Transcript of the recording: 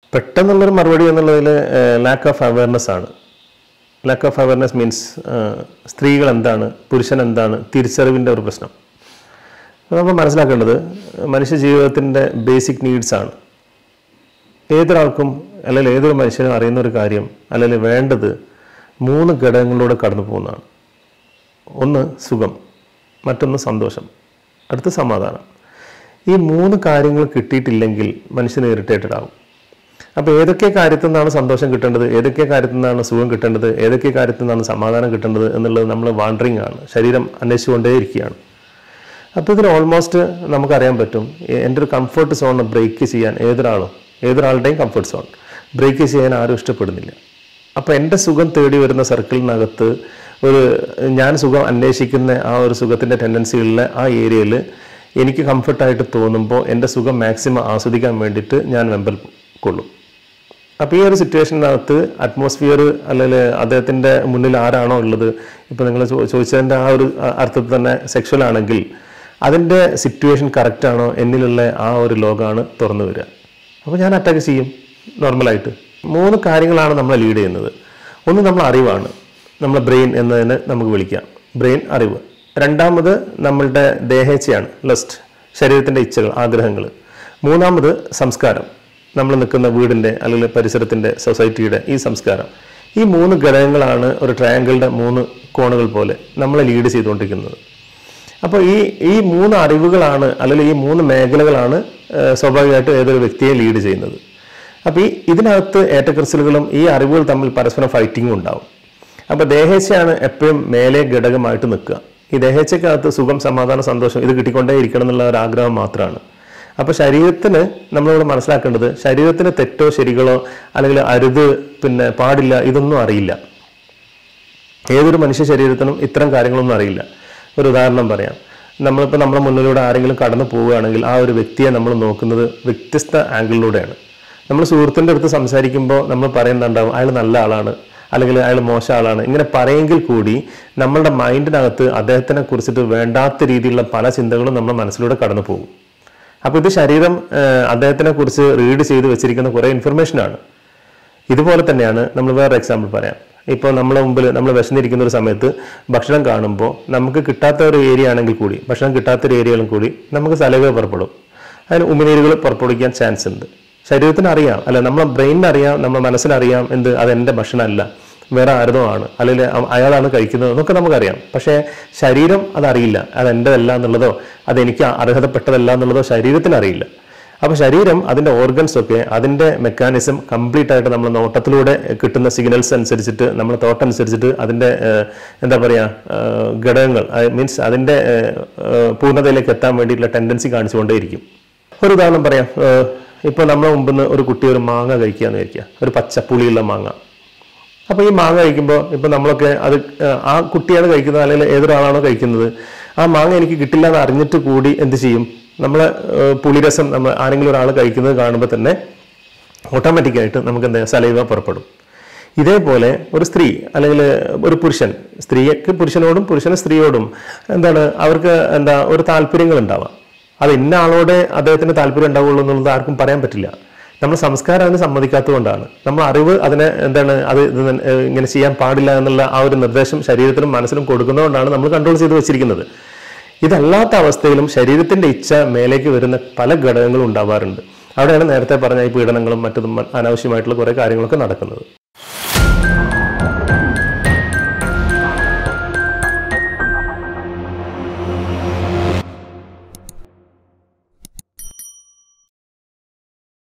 പെട്ടെന്നുള്ളൊരു മറുപടി എന്നുള്ളതിൽ lack of awareness ആണ് ലാക്ക് ഓഫ് അവയർനെസ് മീൻസ് സ്ത്രീകൾ എന്താണ് പുരുഷൻ എന്താണ് തിരിച്ചറിവിൻ്റെ ഒരു പ്രശ്നം അപ്പോൾ നമ്മൾ മനസ്സിലാക്കേണ്ടത് മനുഷ്യ ജീവിതത്തിൻ്റെ ബേസിക് നീഡ്സ് ആണ് ഏതൊരാൾക്കും അല്ലെങ്കിൽ ഏതൊരു മനുഷ്യനും അറിയുന്ന ഒരു കാര്യം അല്ലെങ്കിൽ വേണ്ടത് മൂന്ന് ഘടകങ്ങളിലൂടെ കടന്നു പോകുന്നതാണ് ഒന്ന് സുഖം മറ്റൊന്ന് സന്തോഷം അടുത്ത് സമാധാനം ഈ മൂന്ന് കാര്യങ്ങൾ കിട്ടിയിട്ടില്ലെങ്കിൽ മനുഷ്യന് ഇറിറ്റേറ്റഡ് ആവും അപ്പോൾ ഏതൊക്കെ കാര്യത്തിൽ നിന്നാണ് സന്തോഷം കിട്ടേണ്ടത് ഏതൊക്കെ കാര്യത്തിൽ നിന്നാണ് സുഖം കിട്ടേണ്ടത് ഏതൊക്കെ കാര്യത്തിൽ നിന്നാണ് സമാധാനം കിട്ടേണ്ടത് എന്നുള്ളത് നമ്മൾ വാണ്ടറിങ് ആണ് ശരീരം അന്വേഷിച്ചുകൊണ്ടേയിരിക്കുകയാണ് അപ്പോൾ ഇതിൽ ഓൾമോസ്റ്റ് നമുക്കറിയാൻ പറ്റും എ- എൻ്റെ ഒരു കംഫർട്ട് സോൺ ബ്രേക്ക് ചെയ്യാൻ ഏതൊരാളും ഏതൊരാളുടെയും കംഫർട്ട് സോൺ ബ്രേക്ക് ചെയ്യാൻ ആരും ഇഷ്ടപ്പെടുന്നില്ല അപ്പോൾ എൻ്റെ സുഖം തേടി വരുന്ന സർക്കിളിനകത്ത് ഒരു ഞാൻ സുഖം അന്വേഷിക്കുന്ന ആ ഒരു സുഖത്തിൻ്റെ ടെൻഡൻസികളിലെ ആ ഏരിയയിൽ എനിക്ക് കംഫർട്ടായിട്ട് തോന്നുമ്പോൾ എൻ്റെ സുഖം മാക്സിമം ആസ്വദിക്കാൻ വേണ്ടിയിട്ട് ഞാൻ വെമ്പൽ കൊള്ളും അപ്പോൾ ഈ ഒരു സിറ്റുവേഷനകത്ത് അറ്റ്മോസ്ഫിയർ അല്ലെങ്കിൽ അദ്ദേഹത്തിൻ്റെ മുന്നിൽ ആരാണോ ഉള്ളത് ഇപ്പോൾ നിങ്ങൾ ചോദിച്ചതിൻ്റെ ആ ഒരു അ- അർത്ഥത്തിൽ തന്നെ സെക്ഷൽ ആണെങ്കിൽ അതിൻ്റെ സിറ്റുവേഷൻ കറക്റ്റാണോ എന്നിലുള്ള ആ ഒരു ലോകമാണ് തുറന്നു വരിക അപ്പോൾ ഞാൻ അറ്റാക്ക് ചെയ്യും നോർമലായിട്ട് മൂന്ന് കാര്യങ്ങളാണ് നമ്മളെ ലീഡ് ചെയ്യുന്നത് ഒന്ന് നമ്മൾ അറിവാണ് നമ്മളെ ബ്രെയിൻ എന്നതിന് നമുക്ക് വിളിക്കാം ബ്രെയിൻ അറിവ് രണ്ടാമത് നമ്മളുടെ ദേഹേച്ഛയാണ് ലസ്റ്റ് ശരീരത്തിൻ്റെ ഇച്ഛകൾ ആഗ്രഹങ്ങൾ മൂന്നാമത് സംസ്കാരം നമ്മൾ നിൽക്കുന്ന വീടിൻ്റെ അല്ലെങ്കിൽ പരിസരത്തിൻ്റെ സൊസൈറ്റിയുടെ ഈ സംസ്കാരം ഈ മൂന്ന് ഘടകങ്ങളാണ് ഒരു ട്രയാങ്കിളുടെ മൂന്ന് കോണുകൾ പോലെ നമ്മളെ ലീഡ് ചെയ്തുകൊണ്ടിരിക്കുന്നത് അപ്പോൾ ഈ ഈ മൂന്ന് അറിവുകളാണ് അല്ലെങ്കിൽ ഈ മൂന്ന് മേഖലകളാണ് ഏഹ്, സ്വാഭാവികമായിട്ടും ഏതൊരു വ്യക്തിയെ ലീഡ് ചെയ്യുന്നത് അപ്പോൾ ഈ ഇതിനകത്ത് ഏറ്റക്കുറച്ചിലുകളും ഈ അറിവുകൾ തമ്മിൽ പരസ്പരം ഫൈറ്റിങ്ങും ഉണ്ടാവും അപ്പോൾ ദേഹേച്ഛയാണ് എപ്പോഴും മേലെ ഘടകമായിട്ട് നിൽക്കുക ഈ ദേഹേച്ഛക്കകത്ത് സുഖം സമാധാനം സന്തോഷം ഇത് കിട്ടിക്കൊണ്ടേ ഇരിക്കണം എന്നുള്ള ഒരു ആഗ്രഹം മാത്രമാണ് അപ്പോൾ ശരീരത്തിന് നമ്മളിവിടെ മനസ്സിലാക്കേണ്ടത് ശരീരത്തിന് തെറ്റോ ശരികളോ അല്ലെങ്കിൽ അരുത് പിന്നെ പാടില്ല ഇതൊന്നും അറിയില്ല ഏതൊരു മനുഷ്യ ശരീരത്തിനും ഇത്തരം കാര്യങ്ങളൊന്നും അറിയില്ല ഒരു ഉദാഹരണം പറയാം നമ്മളിപ്പോൾ നമ്മുടെ മുന്നിലൂടെ ആരെങ്കിലും കടന്നു പോവുകയാണെങ്കിൽ ആ ഒരു വ്യക്തിയെ നമ്മൾ നോക്കുന്നത് വ്യത്യസ്ത ആംഗിളിലൂടെയാണ് നമ്മൾ സുഹൃത്തിൻ്റെ അടുത്ത് സംസാരിക്കുമ്പോൾ നമ്മൾ പറയുന്നുണ്ടാവും അയാൾ നല്ല ആളാണ് അല്ലെങ്കിൽ അയാൾ മോശം ആളാണ് ഇങ്ങനെ പറയെങ്കിൽ കൂടി നമ്മളുടെ മൈൻഡിനകത്ത് അദ്ദേഹത്തിനെ കുറിച്ചിട്ട് വേണ്ടാത്ത രീതിയിലുള്ള പല ചിന്തകളും നമ്മുടെ മനസ്സിലൂടെ കടന്നു പോകും അപ്പോൾ ഇത് ശരീരം ഏഹ്, അദ്ദേഹത്തിനെ കുറിച്ച് റീഡ് ചെയ്ത് വെച്ചിരിക്കുന്ന കുറേ ഇൻഫർമേഷനാണ് ഇതുപോലെ തന്നെയാണ് നമ്മൾ വേറെ എക്സാമ്പിൾ പറയാം ഇപ്പോൾ നമ്മളെ മുമ്പിൽ നമ്മൾ വിശന്നിരിക്കുന്ന ഒരു സമയത്ത് ഭക്ഷണം കാണുമ്പോൾ നമുക്ക് കിട്ടാത്ത ഒരു ഏരിയ ആണെങ്കിൽ കൂടി ഭക്ഷണം കിട്ടാത്ത ഒരു ഏരിയകളും കൂടി നമുക്ക് സലവ പുറപ്പെടും അതിന് ഉമിനീരുകൾ പുറപ്പെടുവിക്കാൻ ചാൻസ് ഉണ്ട് ശരീരത്തിന് അറിയാം അല്ല നമ്മളെ ബ്രെയിനിന് അറിയാം നമ്മുടെ മനസ്സിനറിയാം എന്ത് അത് എൻ്റെ ഭക്ഷണമല്ല വേറെ ആരതോ ആണ് അല്ലെങ്കിൽ അ- അയാളാണ് കഴിക്കുന്നത് എന്നൊക്കെ നമുക്കറിയാം പക്ഷേ ശരീരം അതറിയില്ല അത് എൻ്റെതല്ല എന്നുള്ളതോ അത് എനിക്ക് അർഹതപ്പെട്ടതല്ല എന്നുള്ളതോ ശരീരത്തിന് അറിയില്ല അപ്പോൾ ശരീരം അതിൻ്റെ ഓർഗൻസ് ഒക്കെ അതിൻ്റെ മെക്കാനിസം കംപ്ലീറ്റ് ആയിട്ട് നമ്മൾ നോട്ടത്തിലൂടെ കിട്ടുന്ന സിഗ്നൽസ് അനുസരിച്ചിട്ട് നമ്മൾ തോട്ട് അനുസരിച്ചിട്ട് അതിൻ്റെ ഏഹ്, എന്താ പറയുക ഏഹ്, ഘടകങ്ങൾ മീൻസ് അതിൻ്റെ ഏഹ്, ഏഹ്, പൂർണ്ണതയിലേക്ക് എത്താൻ വേണ്ടിയിട്ടുള്ള ടെൻഡൻസി കാണിച്ചുകൊണ്ടേയിരിക്കും ഒരു ഉദാഹരണം പറയാം ഏഹ്, ഇപ്പോൾ നമ്മളെ മുമ്പിൽ നിന്ന് ഒരു കുട്ടി ഒരു മാങ്ങ കഴിക്കുക എന്ന് വിചാരിക്കുക ഒരു പച്ച പുളിയുള്ള മാങ്ങ അപ്പോൾ ഈ മാങ്ങ കഴിക്കുമ്പോൾ ഇപ്പം നമ്മളൊക്കെ അത് ഏഹ്, ആ കുട്ടിയാണ് കഴിക്കുന്നത് അല്ലെങ്കിൽ ഏതൊരാളാണോ കഴിക്കുന്നത് ആ മാങ്ങ എനിക്ക് കിട്ടില്ല എന്ന് അറിഞ്ഞിട്ട് കൂടി എന്ത് ചെയ്യും നമ്മളെ ഏഹ്, പുളിരസം നമ്മൾ ആരെങ്കിലും ഒരാൾ കഴിക്കുന്നത് കാണുമ്പോൾ തന്നെ ഓട്ടോമാറ്റിക്കായിട്ട് നമുക്ക് എന്താ സലൈവ പുറപ്പെടും ഇതേപോലെ ഒരു സ്ത്രീ അല്ലെങ്കിൽ ഒരു പുരുഷൻ സ്ത്രീക്ക് പുരുഷനോടും പുരുഷന് സ്ത്രീയോടും എന്താണ് അവർക്ക് എന്താ ഒരു താല്പര്യങ്ങൾ ഉണ്ടാവാം അത് ഇന്ന ആളോടെ അദ്ദേഹത്തിന് താല്പര്യം ഉണ്ടാവുള്ളൂ എന്നുള്ളത് ആർക്കും പറയാൻ പറ്റില്ല നമ്മൾ സംസ്കാരം അതിന് സമ്മതിക്കാത്തതുകൊണ്ടാണ് നമ്മൾ അറിവ് അതിനെ എന്താണ് അത് ഇത് ന- ഏഹ് ഇങ്ങനെ ചെയ്യാൻ പാടില്ല എന്നുള്ള ആ ഒരു നിർദ്ദേശം ശരീരത്തിനും മനസ്സിനും കൊടുക്കുന്നതുകൊണ്ടാണ് നമ്മൾ കൺട്രോൾ ചെയ്ത് വെച്ചിരിക്കുന്നത് ഇതല്ലാത്ത അവസ്ഥയിലും ശരീരത്തിന്റെ ഇച്ഛ മേലേക്ക് വരുന്ന പല ഘടകങ്ങളും ഉണ്ടാവാറുണ്ട് അവിടെയാണ് നേരത്തെ പറഞ്ഞ ഈ പീഡനങ്ങളും മറ്റതും അനാവശ്യമായിട്ടുള്ള കുറേ കാര്യങ്ങളൊക്കെ നടക്കുന്നത്